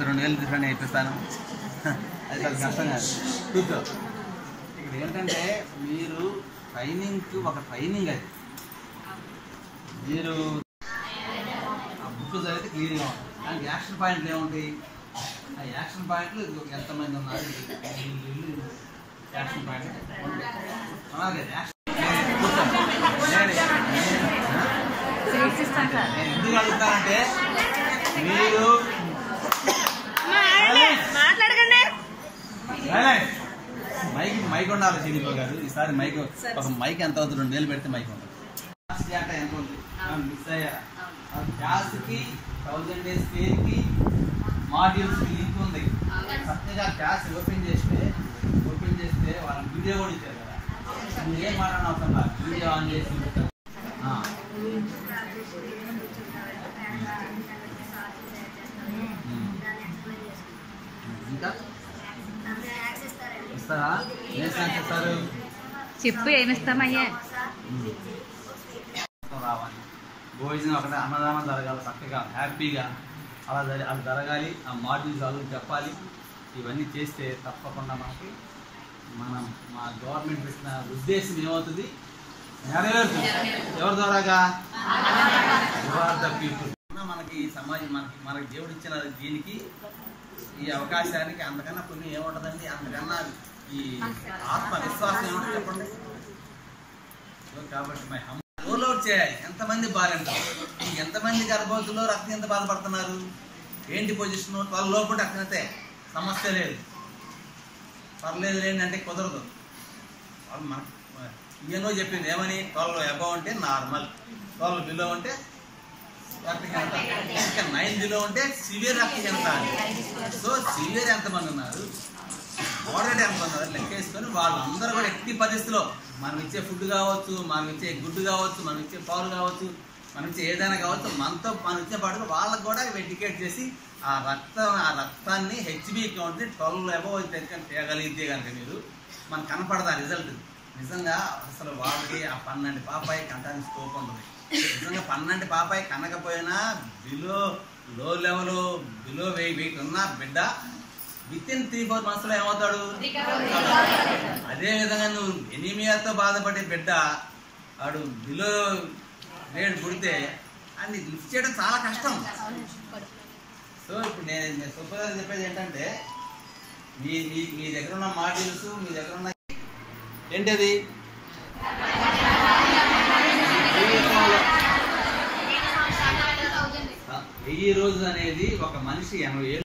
ఇంత రెండు వేలు తీసుకొని నేర్పిస్తాను అది చాలా కష్టం కాదు కూర్చో ఇక్కడ ఏంటంటే మీరు ట్రైనింగ్కి ఒక ట్రైనింగ్ అది మీరు ఆ బుక్ చదివితే క్లియర్గా ఉంటుంది దానికి యాక్షన్ పాయింట్లు ఏముంటాయి ఆ యాక్షన్ పాయింట్లు ఇది ఒక ఎంతమంది ఉన్నారు ఇది వీళ్ళు, వీళ్ళు, యాక్షన్ పాయింట్లు ఉంటాయి అలాగే యాక్షన్ కూర్చోండి. నేను- నేను ఎందుకు అడుగుతానంటే మీరు మాట్లాడకండి Silence. మైక్ మైక్ ఉండాలి శ్రీనిపో గారు ఈసారి మైక్ ఒక మైక్ ఎంత అవుతుంది రెండు వేలు పెడితే మైక్ ఉంటుంది క్లాస్ డేటా ఎంత ఉంది మిస్ అయ్యారా క్లాస్ కి థౌజండ్ డేస్ పేర్ కి మాడ్యూల్స్ కి లింక్ ఉంది చక్కగా క్లాస్ ఓపెన్ చేస్తే ఓపెన్ చేస్తే వాళ్ళ వీడియో కూడా ఇచ్చారు కదా మీరు ఏం మాట్లాడిన అవసరం లేదు వీడియో ఆన్ చేసి ఆ. ఉమ్. ఇంకా ఇస్తారా ఏం స్నాక్స్ ఇస్తారు చెప్పు ఏమిస్తామయ్యా రావాలి భోజనం ఒకటే అన్నదానం జరగాలి చక్కగా హ్యాపీగా అలా జరి అలా జరగాలి ఆ మాడ్యూల్ చదువు చెప్పాలి ఇవన్నీ చేస్తే తప్పకుండా మనకి మనం మా గవర్నమెంట్ పెట్టిన ఉద్దేశం ఏమవుతుంది నెరవేరుతుంది ఎవరి ద్వారాగా పీపుల్ మనకి ఈ సమాజం మనకి మనకి దేవుడు ఇచ్చిన దీనికి ఈ అవకాశానికి అంతకన్నా కొన్ని ఏముంటుందండి అంతకన్నా ఈ ఆత్మ విశ్వాసం ఏముంటుంది చెప్పండి సో కాబట్టి మై హమ్ రోల్ అవుట్ చేయాలి ఎంతమంది బాలంటారు ఎంతమంది గర్భవతుల్లో రక్తం ఎంత బాధపడుతున్నారు ఏంటి పొజిషన్ ట్వెల్వ్ లోపు రక్తమైతే సమస్య లేదు పర్లేదు లేండి అంటే కుదరదు వాళ్ళు మన ఈయనో చెప్పింది ఏమని ట్వెల్వ్ అబౌవ్ అంటే నార్మల్ ట్వెల్వ్ బిలో అంటే రక్తహీనత ఇంకా నైన్ బిలో ఉంటే సివియర్ రక్తహీనత సో సివియర్ ఎంతమంది ఉన్నారు మోడరేట్ ఎంతమంది ఉన్నారు లెక్కేసుకొని వాళ్ళందరూ కూడా ఎట్టి పరిస్థితిలో మనం ఇచ్చే ఫుడ్ కావచ్చు మనం ఇచ్చే గుడ్డు కావచ్చు మనం ఇచ్చే పాలు కావచ్చు మనం ఇచ్చే ఏదైనా కావచ్చు మనతో మనం ఇచ్చే పాటు వాళ్ళకి కూడా ఎడ్యుకేట్ చేసి ఆ రక్తం ఆ రక్తాన్ని హెచ్బి కౌంట్ని ట్వెల్వ్ అబౌవ్ తేగలిగితే కనుక మీరు మనకు కనపడదా రిజల్ట్ నిజంగా అసలు వాళ్ళకి ఆ పన్నెండు పాపాయి కంటానికి స్కోప్ ఉంటుంది నిజంగా పన్నెండు పాపాయి కనకపోయినా below low level below weight weight ఉన్న బిడ్డ with in three four months లో ఏమవుతాడు అదే విధంగా నువ్వు ఎనీమియాతో బాధపడే బిడ్డ వాడు బిలో రేట్ పుడితే అన్ని లిఫ్ట్ చేయడం చాలా కష్టం సో ఇప్పుడు నేను నేను సూపర్ చెప్పేది ఏంటంటే మీ మీ మీ దగ్గర ఉన్న మాడ్యూల్స్ మీ దగ్గర ఉన్న ఏంటది వెయ్యి రోజు అనేది ఒక మనిషి ఎనభై ఏళ్ళు